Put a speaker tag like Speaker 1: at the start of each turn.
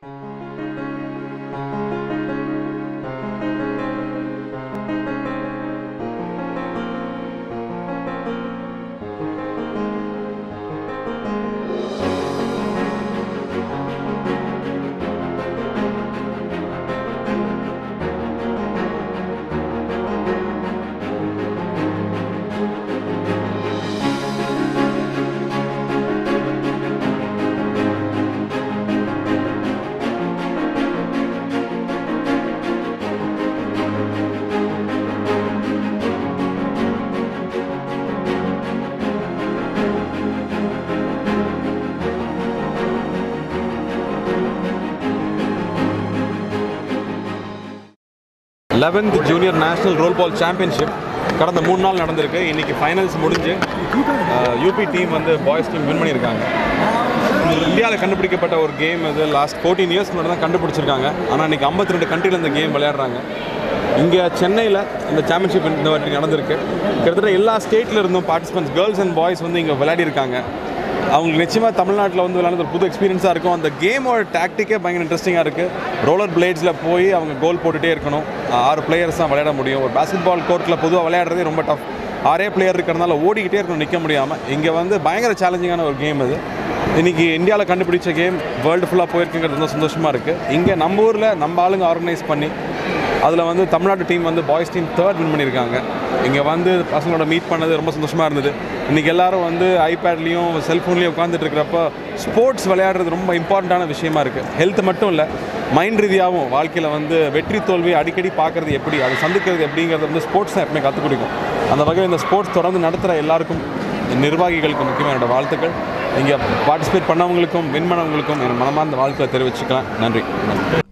Speaker 1: eleventh junior national roll ball championship கடந்த மூணு நாள் நடந்திருக்கு இன்னைக்கு ஃபைனல்ஸ் முடிஞ்சு யூபி டீம் வந்து பாய்ஸ் டீம் வின் பண்ணியிருக்காங்க இந்தியாவில் கண்டுபிடிக்கப்பட்ட ஒரு கேம் இது லாஸ்ட் ஃபோர்டீன் இயர்ஸ் முன்னாடி தான் கண்டுபிடிச்சிருக்காங்க ஆனால் இன்னைக்கு 52 ரெண்டு கண்ட்ரியில் இந்த கேம் விளையாடுறாங்க இங்கே சென்னையில் இந்த சாம்பியன்ஷிப் இந்த வாட்டி நடந்திருக்கு கிட்டத்தட்ட எல்லா ஸ்டேட்டில் இருந்தும் பார்ட்டிசிபென்ட்ஸ் கேர்ள்ஸ் அண்ட் பாய்ஸ் வந்து இங்கே விளையாடி இருக்காங்க அவங்களுக்கு நிச்சயமாக தமிழ்நாட்டில் வந்து விளையாடுறது ஒரு புது எக்ஸ்பீரியன்ஸாக இருக்கும் அந்த கேமோட டாக்டிக்கே பயங்கர இன்ட்ரெஸ்டிங்காக இருக்குது ரோலர் பிளேட்ஸில் போய் அவங்க கோல் போட்டுகிட்டே இருக்கணும் ஆறு பிளேயர்ஸ் தான் விளையாட முடியும் ஒரு பாஸ்கெட் பால் கோர்ட்டில் பொதுவாக விளையாடுறதே ரொம்ப டஃப் ஆறே பிளேயர் இருக்கிறதுனால ஓடிக்கிட்டே இருக்கணும் நிற்க முடியாமல் இங்கே வந்து பயங்கர சேலஞ்சிங்கான ஒரு கேம் இது இன்றைக்கி இந்தியாவில் கண்டுபிடிச்ச கேம் வேர்ல்டு ஃபுல்லாக போயிருக்குங்கிறது ரொம்ப சந்தோஷமாக இருக்குது இங்கே நம்ம ஊரில் நம்ம ஆளுங்க ஆர்கனைஸ் பண்ணி அதில் வந்து தமிழ்நாட்டு டீம் வந்து பாய்ஸ் டீம் தேர்ட் வின் பண்ணியிருக்காங்க இங்கே வந்து பசங்களோட மீட் பண்ணது ரொம்ப சந்தோஷமாக இருந்தது இன்றைக்கி எல்லாரும் வந்து ஐபேட்லேயும் செல்ஃபோன்லேயும் உட்காந்துட்டு இருக்கிறப்ப ஸ்போர்ட்ஸ் விளையாடுறது ரொம்ப இம்பார்ட்டண்ட்டான விஷயமா இருக்குது ஹெல்த் மட்டும் இல்லை மைண்ட் ரீதியாகவும் வாழ்க்கையில் வந்து வெற்றி தோல்வி அடிக்கடி பார்க்குறது எப்படி அதை சந்திக்கிறது எப்படிங்கிறது வந்து ஸ்போர்ட்ஸ் தான் எப்பவுமே கற்றுக் கொடுக்கும் அந்த வகையில் இந்த ஸ்போர்ட்ஸ் தொடர்ந்து நடத்துகிற எல்லாருக்கும் நிர்வாகிகளுக்கு முக்கியமாக என்னோட வாழ்த்துக்கள் இங்கே பார்ட்டிசிபேட் பண்ணவங்களுக்கும் வின் பண்ணவங்களுக்கும் என் மனமார்ந்த வாழ்த்துக்களை தெரிவிச்சுக்கலாம் நன்றி நன்றி